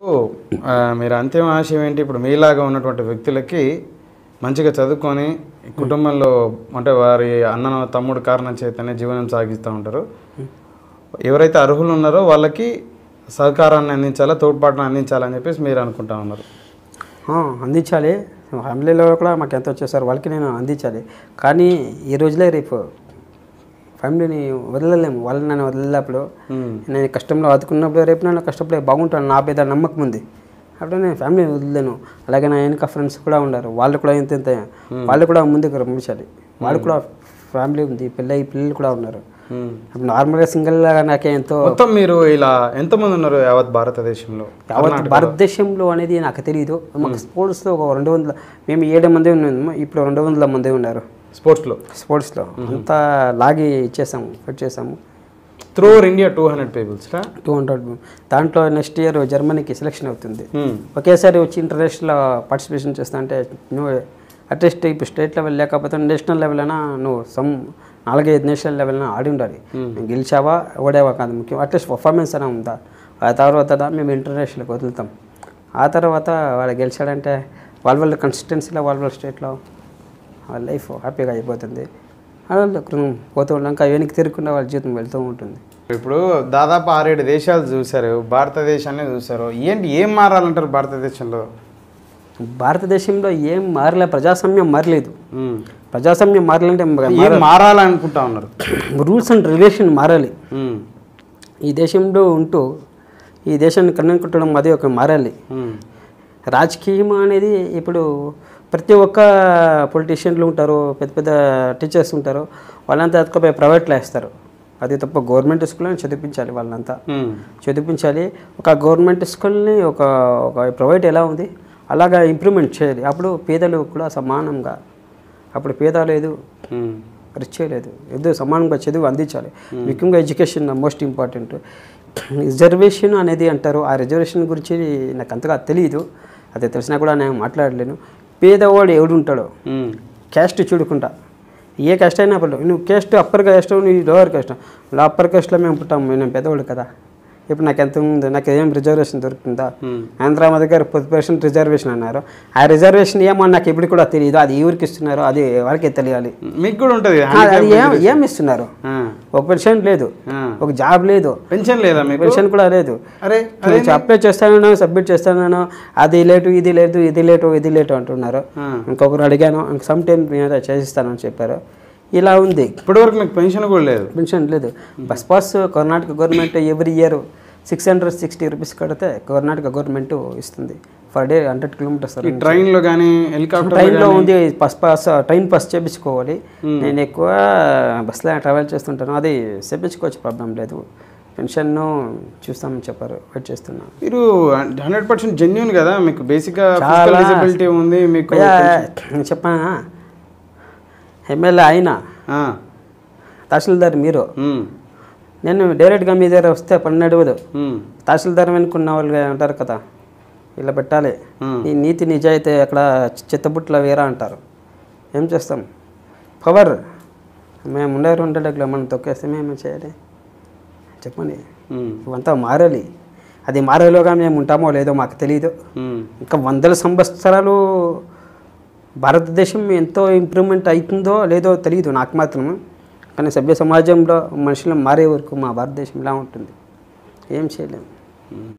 ఆ, మీరు అంతిమ ఆశయం ఏంటి ఇప్పుడు మీలాగా ఉన్నటువంటి వ్యక్తులకి మంచిగా చదువుకొని కుటుంబంలో అంటే వారి అన్న తమ్ముడు కారణం చేతనే జీవనం సాగిస్తూ ఉంటారు ఎవరైతే అర్హులు ఉన్నారో వాళ్ళకి సహకారాన్ని అందించాలా తోడ్పాటును అందించాలని చెప్పేసి మీరు అనుకుంటా ఉన్నారు ఆ, అందించాలి ఫ్యామిలీలో కూడా మాకు ఎంత వచ్చేసారు వాళ్ళకి నేను అందించాలి కానీ ఈ రోజులే రేపు ఫ్యామిలీని వదలలేము వాళ్ళని నన్ను వదిలేటప్పుడు మ్మ్. నేను కష్టంలో ఆదుకున్నప్పుడు రేపు నేను కష్టపడే బాగుంటాను నా మీద నమ్మకం ఉంది అప్పుడు నేను ఫ్యామిలీని వదిలేను అలాగే నా వెనక ఫ్రెండ్స్ కూడా ఉన్నారు వాళ్ళు కూడా ఎంత ఎంత వాళ్ళు కూడా ముందుకు పంపించాలి వాళ్ళు కూడా ఫ్యామిలీ ఉంది పిల్లలు పిల్లలు కూడా ఉన్నారు మ్మ్. ఇప్పుడు నార్మల్గా సింగిల్గా నాకే ఎంతో మొత్తం మీరు ఇలా ఎంతమంది ఉన్నారు యావత్ భారతదేశంలో యావత్ భారతదేశంలో అనేది నాకు తెలియదు మాకు స్పోర్ట్స్లో ఒక రెండు వందల మేము ఏడు మంది ఉన్నాము ఇప్పుడు రెండు వందల మంది ఉన్నారు స్పోర్ట్స్లో స్పోర్ట్స్లో అంతా లాగి ఇచ్చేసాము ఫిట్ చేసాము through India two hundred peoples two hundred దాంట్లో నెక్స్ట్ ఇయర్ జర్మనీకి సెలెక్షన్ అవుతుంది ఒకేసారి వచ్చి ఇంటర్నేషనల్ పార్టిసిపేషన్ చేస్తా అంటే నువ్వు అట్లీస్ట్ ఇప్పుడు స్టేట్ లెవెల్ లేకపోతే నేషనల్ లెవెల్ అయినా నువ్వు సమ్ నాలుగైదు నేషనల్ లెవెల్ అయినా ఆడి ఉండాలి గెలిచావా ఓడావా కాదు ముఖ్యం అట్లీస్ట్ పర్ఫార్మెన్స్ అయినా ఉందా ఆ తర్వాత దా మేము ఇంటర్నేషనల్కి వదులుతాం ఆ తర్వాత వాడు గెలిచాడంటే వాళ్ళ వాళ్ళ కన్సిస్టెన్సీలో వాళ్ళ వాళ్ళ స్టేట్లో వాళ్ళ లైఫ్ హ్యాపీగా అయిపోతుంది వాళ్ళు పోతూ ఉన్నాక వెనక్కి తిరుగుకుండా వాళ్ళ జీవితం వెళ్తూ ఉంటుంది ఇప్పుడు దాదాపు ఆరేడు దేశాలు చూశారు భారతదేశాన్ని చూశారు ఏంటి ఏం మారాలంటారు భారతదేశంలో భారతదేశంలో ఏం మారలే ప్రజాస్వామ్యం మారలేదు మ్మ్. ప్రజాస్వామ్యం మారాలంటే ఏం మారాలనుకుంటా ఉన్నారు రూల్స్ అండ్ రెగ్యులేషన్ మారాలి మ్మ్. ఈ దేశంలో ఉంటూ ఈ దేశాన్ని కన్నుకుంటడం అది ఒక మారాలి మ్మ్. రాజకీయం అనేది ఇప్పుడు ప్రతి ఒక్క పొలిటీషియన్లు ఉంటారు పెద్ద పెద్ద టీచర్స్ ఉంటారు వాళ్ళంతా ఎత్తుకుపోయి ప్రైవేట్లో వేస్తారు అది తప్ప గవర్నమెంట్ స్కూల్ని చదివించాలి వాళ్ళంతా మ్మ్. చదివించాలి ఒక గవర్నమెంట్ స్కూల్ని ఒక ఒక ప్రైవేట్ ఎలా ఉంది అలాగా ఇంప్రూవ్మెంట్ చేయాలి అప్పుడు పేదలు కూడా సమానంగా అప్పుడు పేద లేదు మ్మ్. రిచ్ లేదు ఇద్దరు సమానంగా చదువు అందించాలి ముఖ్యంగా ఎడ్యుకేషన్ మోస్ట్ ఇంపార్టెంట్ రిజర్వేషన్ అనేది అంటారు ఆ రిజర్వేషన్ గురించి నాకు అంతగా తెలియదు అది తెలిసినా కూడా నేను మాట్లాడలేను పేదవాడు ఎవడు ఉంటాడో మ్మ్. క్యాస్ట్ చూడకుండా ఏ క్యాస్ట్ అయినా పర్లేదు నువ్వు క్యాస్ట్ అప్పర్ క్యాస్ట్ నీ లోవర్ క్యాస్ట్ ఇలా అప్పర్ క్యాస్ట్లో మేము పుట్టాము నేను పెద్దవాళ్ళు కదా ఇప్పుడు నాకు ఎంత ఉంది నాకు ఏం రిజర్వేషన్ దొరుకుతుందా మ్మ్. ఆంధ్ర మా దగ్గర పది పర్సెంట్ రిజర్వేషన్ అన్నారు ఆ రిజర్వేషన్ ఏమో నాకు ఇప్పుడు కూడా తెలియదు అది ఎవరికి ఇస్తున్నారో అది వాళ్ళకే తెలియాలి మీకు కూడా ఉంటుంది అది ఏం ఏం ఇస్తున్నారు ఆ. ఒక పెన్షన్ లేదు ఆ. ఒక జాబ్ లేదు పెన్షన్ లేదా మీకు పెన్షన్ కూడా లేదు అరే నేను అప్లై చేస్తాను సబ్మిట్ చేస్తాను అది లేటు ఇది లేదు ఇది లేటు ఇది లేటు అంటున్నారు ఆ. ఇంకొకరు అడిగాను ఇంక సమ్ టైం చేసిస్తానని చెప్పారు ఇలా ఉంది ఇప్పటివరకు మీకు పెన్షన్ కూడా లేదు పెన్షన్ లేదు bus pass Karnataka government every year six hundred sixty rupees కడితే కర్ణాటక గవర్నమెంట్ ఇస్తుంది ఫర్ డే హండ్రెడ్ కిలోమీటర్స్ ఈ ట్రైన్లో కానీ హెలికాప్టర్ ట్రైన్లో ఉంది బస్ పాస్ ట్రైన్ పాస్ చేపించుకోవాలి నేను ఎక్కువ బస్లో ట్రావెల్ చేస్తుంటాను అది చేపించుకోవచ్చు ప్రాబ్లం లేదు పెన్షన్ను చూస్తామని చెప్పారు వెయిట్ చేస్తున్నాను మీరు హండ్రెడ్ పర్సెంట్ జెన్యున్ కదా మీకు బేసిక్గా చాలా. ఎలిజిబిలిటీ ఉంది మీకు భయ్యా, నేను చెప్పానా ఎమ్మెల్యే ఆయన ఆ. తహసీల్దార్ మీరు మ్మ్. నేను డైరెక్ట్గా మీ దగ్గర వస్తే పన్ను అడవదు మ్మ్. తహసీల్దార్ వెనుకున్న వాళ్ళు అంటారు కదా ఇలా పెట్టాలి మ్మ్. ఈ నీతి నిజాయితీ అక్కడ చిత్తబుట్ల వేరా అంటారు ఏం చేస్తాం పవర్ మేము ఉండేవారు ఉండేటట్లు మనం తొక్కేస్తే మేము చేయాలి చెప్పండి మ్మ్. ఇవంతా మారాలి అది మారేలోగా మేము ఉంటామో లేదో మాకు తెలియదు మ్మ్. ఇంకా వందల సంవత్సరాలు భారతదేశం ఎంతో ఇంప్రూవ్మెంట్ అవుతుందో లేదో తెలియదు నాకు మాత్రం కానీ సభ్య సమాజంలో మనుషులు మారే వరకు మా భారతదేశం ఇలా ఉంటుంది ఏం చేయలేము